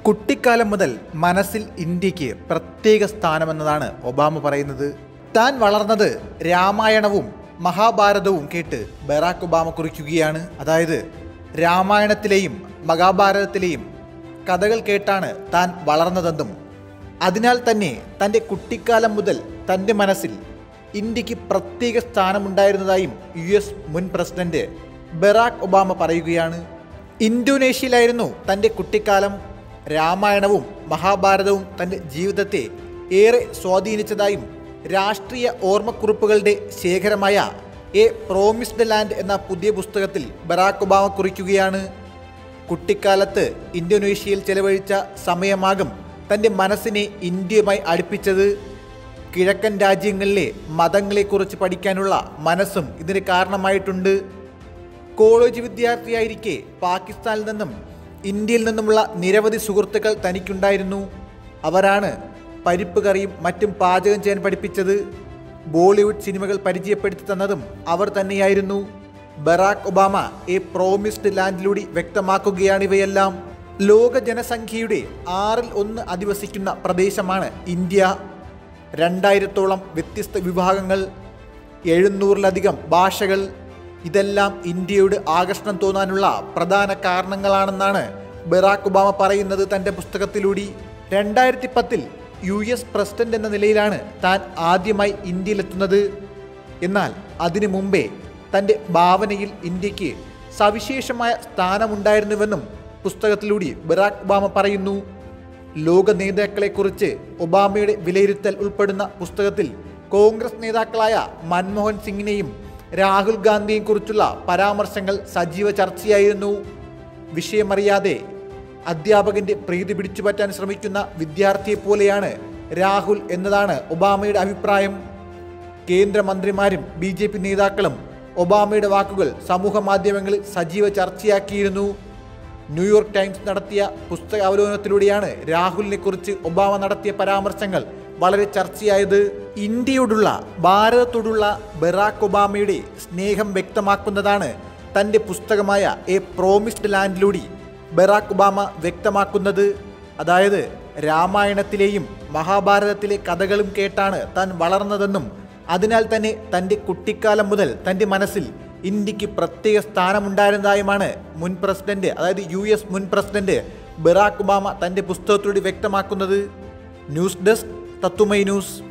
കുട്ടിക്കാലം മുതൽ മനസ്സിൽ ഇന്ത്യക്ക് പ്രത്യേക സ്ഥാനമെന്നതാണ് ഒബാമ പറയുന്നത് താൻ വളർന്നത് രാമായണവും മഹാഭാരതവും കേട്ട് ബറാക്ക് ഒബാമ കുറിക്കുകയാണ് അതായത് രാമായണത്തിലെയും മഹാഭാരതത്തിലെയും കഥകൾ കേട്ടാണ് താൻ വളർന്നതെന്നും അതിനാൽ തന്നെ തൻ്റെ കുട്ടിക്കാലം മുതൽ തൻ്റെ മനസ്സിൽ ഇന്ത്യക്ക് പ്രത്യേക സ്ഥാനമുണ്ടായിരുന്നതായും യു എസ് മുൻ പ്രസിഡന്റ് ബറാക്ക് ഒബാമ പറയുകയാണ് ഇന്തോനേഷ്യയിലായിരുന്നു തൻ്റെ കുട്ടിക്കാലം രാമായണവും മഹാഭാരതവും തൻ്റെ ജീവിതത്തെ ഏറെ സ്വാധീനിച്ചതായും രാഷ്ട്രീയ ഓർമ്മക്കുറിപ്പുകളുടെ ശേഖരമായ എ പ്രോമിസ്ഡ് ലാൻഡ് എന്ന പുതിയ പുസ്തകത്തിൽ ബറാക്ക് ഒബാമ കുറിക്കുകയാണ് കുട്ടിക്കാലത്ത് ഇന്തോനേഷ്യയിൽ ചെലവഴിച്ച സമയമാകും തൻ്റെ മനസ്സിനെ ഇന്ത്യയുമായി അടുപ്പിച്ചത് കിഴക്കൻ രാജ്യങ്ങളിലെ മതങ്ങളെക്കുറിച്ച് പഠിക്കാനുള്ള മനസ്സും ഇതിന് കാരണമായിട്ടുണ്ട് കോളേജ് വിദ്യാർത്ഥിയായിരിക്കെ പാകിസ്ഥാനിൽ നിന്നും ഇന്ത്യയിൽ നിന്നുമുള്ള നിരവധി സുഹൃത്തുക്കൾ തനിക്കുണ്ടായിരുന്നു അവരാണ് പരിപ്പ് കറിയും മറ്റും പാചകം ചെയ്യാൻ പഠിപ്പിച്ചത് ബോളിവുഡ് സിനിമകൾ പരിചയപ്പെടുത്തി തന്നതും അവർ തന്നെയായിരുന്നു ബറാക്ക് ഒബാമ എ പ്രോമിസ്ഡ് ലാൻഡിലൂടെ വ്യക്തമാക്കുകയാണ് ഇവയെല്ലാം ലോക ജനസംഖ്യയുടെ ആറിൽ ഒന്ന് അധിവസിക്കുന്ന പ്രദേശമാണ് ഇന്ത്യ രണ്ടായിരത്തോളം വ്യത്യസ്ത വിഭാഗങ്ങൾ എഴുന്നൂറിലധികം ഭാഷകൾ ഇതെല്ലാം ഇന്ത്യയുടെ ആകർഷണം തോന്നാനുള്ള പ്രധാന കാരണങ്ങളാണെന്നാണ് ബറാക്ക് ഒബാമ പറയുന്നത് തൻ്റെ പുസ്തകത്തിലൂടെ രണ്ടായിരത്തി പത്തിൽ യു എസ് പ്രസിഡന്റ് എന്ന നിലയിലാണ് താൻ ആദ്യമായി ഇന്ത്യയിലെത്തുന്നത് എന്നാൽ അതിനു മുമ്പേ തൻ്റെ ഭാവനയിൽ ഇന്ത്യക്ക് സവിശേഷമായ സ്ഥാനമുണ്ടായിരുന്നുവെന്നും പുസ്തകത്തിലൂടെ ബറാക്ക് ഒബാമ പറയുന്നു ലോക നേതാക്കളെക്കുറിച്ച് ഒബാമയുടെ വിലയിരുത്തൽ ഉൾപ്പെടുന്ന പുസ്തകത്തിൽ കോൺഗ്രസ് നേതാക്കളായ മൻമോഹൻ സിംഗിനെയും രാഹുൽ ഗാന്ധിയെയും കുറിച്ചുള്ള പരാമർശങ്ങൾ സജീവ ചർച്ചയായിരുന്നു വിഷയമറിയാതെ അധ്യാപകന്റെ പ്രീതി പിടിച്ചുപറ്റാൻ ശ്രമിക്കുന്ന വിദ്യാർത്ഥിയെ പോലെയാണ് രാഹുൽ എന്നതാണ് ഒബാമയുടെ അഭിപ്രായം കേന്ദ്രമന്ത്രിമാരും ബി ജെ പി നേതാക്കളും ഒബാമയുടെ വാക്കുകൾ സമൂഹ മാധ്യമങ്ങളിൽ സജീവ ചർച്ചയാക്കിയിരുന്നു ന്യൂയോർക്ക് ടൈംസ് നടത്തിയ പുസ്തക അവലോകനത്തിലൂടെയാണ് രാഹുലിനെ കുറിച്ച് ഒബാമ നടത്തിയ പരാമർശങ്ങൾ വളരെ ചർച്ചയായത് ഇന്ത്യയോടുള്ള ഭാരതത്തോടുള്ള ബറാക്ക് ഒബാമയുടെ സ്നേഹം വ്യക്തമാക്കുന്നതാണ് തൻ്റെ പുസ്തകമായ എ പ്രോമിസ്ഡ് ലാൻഡിലൂടെ ബറാക്ക് ഒബാമ വ്യക്തമാക്കുന്നത് അതായത് രാമായണത്തിലെയും മഹാഭാരതത്തിലെ കഥകളും കേട്ടാണ് താൻ വളർന്നതെന്നും അതിനാൽ തന്നെ തൻ്റെ കുട്ടിക്കാലം മുതൽ തൻ്റെ മനസ്സിൽ ഇന്ത്യക്ക് പ്രത്യേക സ്ഥാനമുണ്ടായിരുന്നതായുമാണ് മുൻ പ്രസിഡന്റ് അതായത് യു എസ് മുൻ പ്രസിഡന്റ് ബറാക്ക് ഒബാമ തൻ്റെ പുസ്തകത്തിലൂടെ വ്യക്തമാക്കുന്നത് ന്യൂസ് ഡെസ്ക് തത്തുമൈ ന്യൂസ്